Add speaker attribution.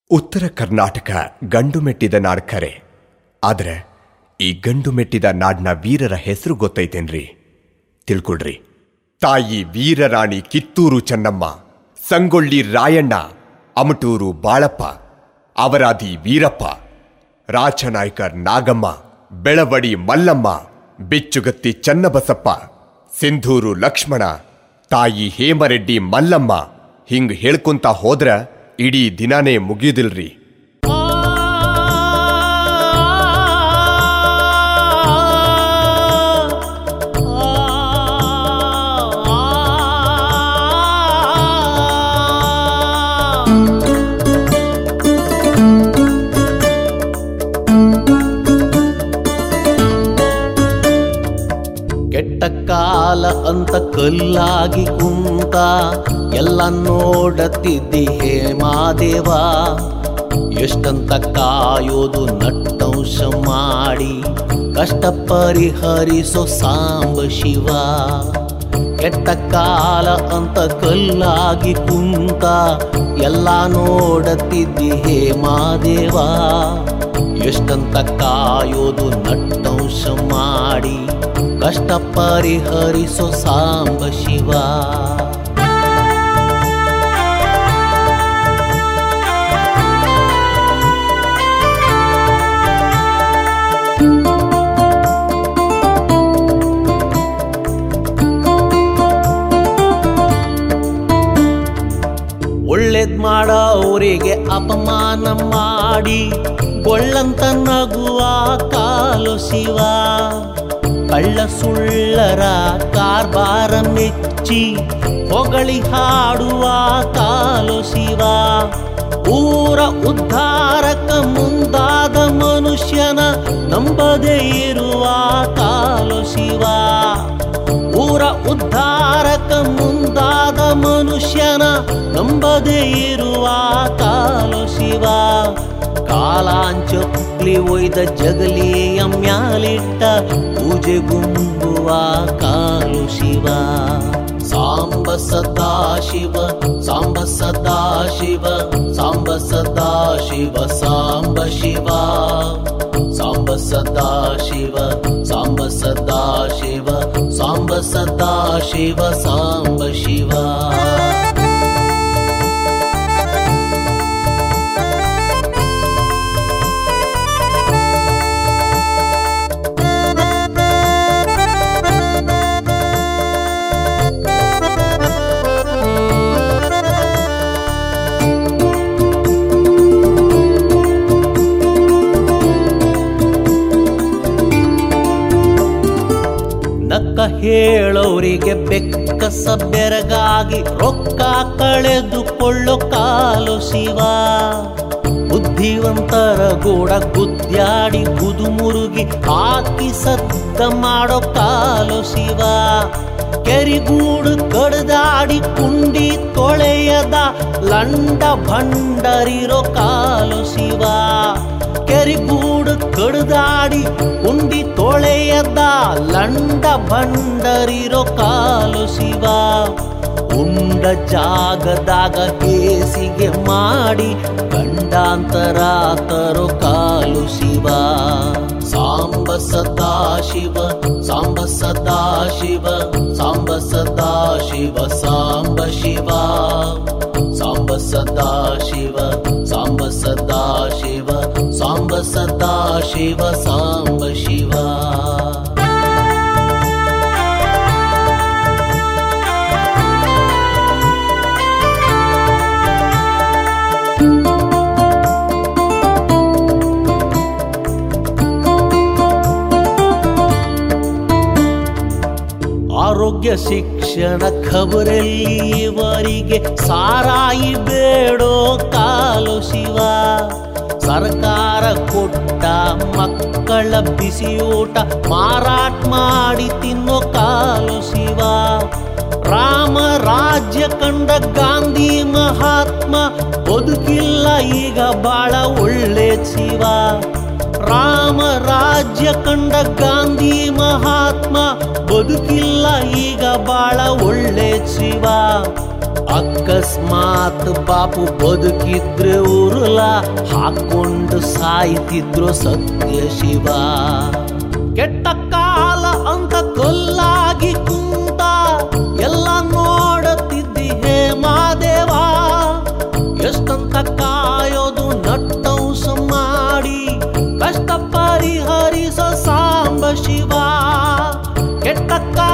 Speaker 1: ಉತ್ತರ ಕರ್ನಾಟಕ ಗಂಡು ಮೆಟ್ಟಿದ ನಾಡ್ ಖರೆ ಆದ್ರೆ ಈ ಗಂಡು ಮೆಟ್ಟಿದ ನಾಡ್ನ ವೀರರ ಹೆಸರು ಗೊತ್ತೈತೇನ್ರಿ ತಿಳ್ಕೊಳ್ರಿ ತಾಯಿ ವೀರರಾಣಿ ಕಿತ್ತೂರು ಚೆನ್ನಮ್ಮ ಸಂಗೊಳ್ಳಿ ರಾಯಣ್ಣ ಅಮಟೂರು ಬಾಳಪ್ಪ ಅವರಾದಿ ವೀರಪ್ಪ ರಾಚನಾಯ್ಕರ್ ನಾಗಮ್ಮ ಬೆಳವಡಿ ಮಲ್ಲಮ್ಮ ಬಿಚ್ಚುಗತ್ತಿ ಚನ್ನಬಸಪ್ಪ ಸಿಂಧೂರು ಲಕ್ಷ್ಮಣ ತಾಯಿ ಹೇಮರೆಡ್ಡಿ ಮಲ್ಲಮ್ಮ ಹಿಂಗ್ ಹೇಳ್ಕೊಂತ ಹೋದ್ರ ಇಡೀ ದಿನಾನೇ ಮುಗಿಯುದಿಲ್ರಿ
Speaker 2: ಕೆಟ್ಟ ಕಾಲ ಅಂತ ಕಲ್ಲಾಗಿ ಕುಂತ ಎಲ್ಲ ನೋಡತಿದ್ದಿ ಹೇಮಾದೇವ ಎಷ್ಟಂತ ಕಾಯೋದು ನಟ್ಟಂಶ ಮಾಡಿ ಕಷ್ಟ ಪರಿಹರಿಸೋ ಸಾಂಬ ಶಿವ ಕೆಟ್ಟ ಕಾಲ ಅಂತ ಕಲ್ಲಾಗಿ ಕುಂತ ಎಲ್ಲ ನೋಡತಿದ್ದಿ ಹೇಮಾದೇವ ಎಷ್ಟಂತ ಕಾಯೋದು ನಟ್ಟಂಶ ಮಾಡಿ ಕಷ್ಟ ಪರಿಹರಿಸೋ ಸಾಂಬ ಶಿವ ಒಳ್ಳೇದ್ ಮಾಡೋರಿಗೆ ಅಪಮಾನ ಮಾಡಿ ಕೊಳ್ಳಂತ ನಗುವ ಕಾಲು ಶಿವ ಕಳ್ಳ ಸುಳ್ಳರ ಕಾರ್ಬಾರ ಮೆಚ್ಚಿ ಹೊಗಳಿ ಹಾಡುವ ಕಾಲು ಶಿವ ಊರ ಉದ್ಧಾರಕ ಮುಂದಾದ ಮನುಷ್ಯನ ನಂಬದೇ ಇರುವ ಕಾಲು ಶಿವ ಊರ ಉದ್ಧಾರಕ ಮುಂದಾದ ಮನುಷ್ಯನ ನಂಬದೇ ಇರುವ ಕಾಲು ಶಿವ ಕಾಲಾಂಚುಕ್ಲಿ ಒಯ್ದ ಜಗಲಿಯ ಮ್ಯಾಲಿಟ್ಟ ಪೂಜೆ ಗುಂಬುವ ಕಾಲು ಶಿವ ಸಾಂಬ ಸದಾ ಶಿವ ಸಾಂಬ ಸದಾ ಶಿವ ಸಾಂಬ ಸದಾ ಶಿವ ಸಾಂಬ ಶಿವ ಸಾಂಬ ಸದಾ ಶಿವ ಸಾಂಬ ಸದಾ ಶಿವ ಸಾಂಬ ಸದಾ ಶಿವ ಸಾಂಬ ಶಿವ ನಕ್ಕ ಹೇಳೋರಿಗೆ ಬೆಕ್ಕ ಸಬ್ಬೆರಗಾಗಿ ರೊಕ್ಕ ಕಳೆದುಕೊಳ್ಳೋ ಕಾಲು ಶಿವ ಬುದ್ಧಿವಂತರ ಗೋಡ ಗುದ್ದ್ಯಾಡಿ ಮುರುಗಿ ಹಾಕಿ ಸದ್ದ ಮಾಡೋ ಕಾಲು ಶಿವ ಕೆರಿಗೂಡು ಕಡ್ದಾಡಿ ಕುಂಡಿ ತೊಳೆಯದ ಲಂಡ ಭಂಡರಿರೋ ಕಾಲು ಶಿವ ಕೆರಿಗೂಡು ಕಡ್ದಾಡಿ ಉಂಡಿ ತೊಳೆಯದ ಲಂಡ ಭಂಡರಿರೋ ಕಾಲು ಶಿವ ಉಂಡ ಜಾಗದಾಗ ಕೇಸಿಗೆ ಮಾಡಿ ಗಂಡಾಂತರ ತರೋ ಕಾಲು ಶಿವ ಸಾಂಬ ಸದಾ ಶಿವ ಸಾಂಬ ಸದಾ ಶಿವ ಸಾಂಬ ಸದಾ ಶಿವ ಸಾಂಬ ಶಿವ ಸಾಂಬ ಸದಾ ಶಿವ ಸಾಂಬ ಸದಾ ಶಿವ ಸಾಂಬ ಸದಾ ಶಿವ ಸಾಂಬ ಶಿವ ಆರೋಗ್ಯ ಶಿಕ್ಷಣ ಖಬರಲ್ಲಿ ಇವರಿಗೆ ಸಾರಾಯಿ ಬೇಡೋ ಕಾಲು ಶಿವ ಸರ್ಕಾರ ಕೊಟ್ಟ ಮಕ್ಕಳ ಬಿಸಿಯೂಟ ಮಾರಾಟ ಮಾಡಿ ತಿನ್ನೋ ಕಾಲು ಶಿವ ರಾಮ ರಾಜ್ಯ ಕಂಡ ಗಾಂಧಿ ಮಹಾತ್ಮ ಬದುಕಿಲ್ಲ ಈಗ ಬಾಳ ಒಳ್ಳೆ ಶಿವ ರಾಮ ರಾಜ್ಯ ಕಂಡ ಗಾಂಧಿ ಮಹಾತ್ಮ ಬದುಕಿಲ್ಲ ಈಗ ಬಾಳ ಒಳ್ಳೆ ಶಿವ ಅಕಸ್ಮಾತ್ ಬಾಪು ಬದುಕಿದ್ರೆ ಉರುಳ ಹಾಕೊಂಡು ಸಾಯ್ತಿದ್ರು ಸತ್ಯ ಶಿವ ಕೆಟ್ಟ ಕಾಲ ಅಂತ ಕೊಲ್ಲಾಗಿ ಕುಂತ ಎಲ್ಲ ನೋಡುತ್ತಿದ್ದಿ ಹೇ ಮಾದೇವ ಎಷ್ಟಂತ ಕಾಯೋದು ನಟ್ಟೌಸ ಮಾಡಿ ಕಷ್ಟ ಪರಿಹರಿಸ ಸಾಂಬ ಶಿವ ಕೆಟ್ಟ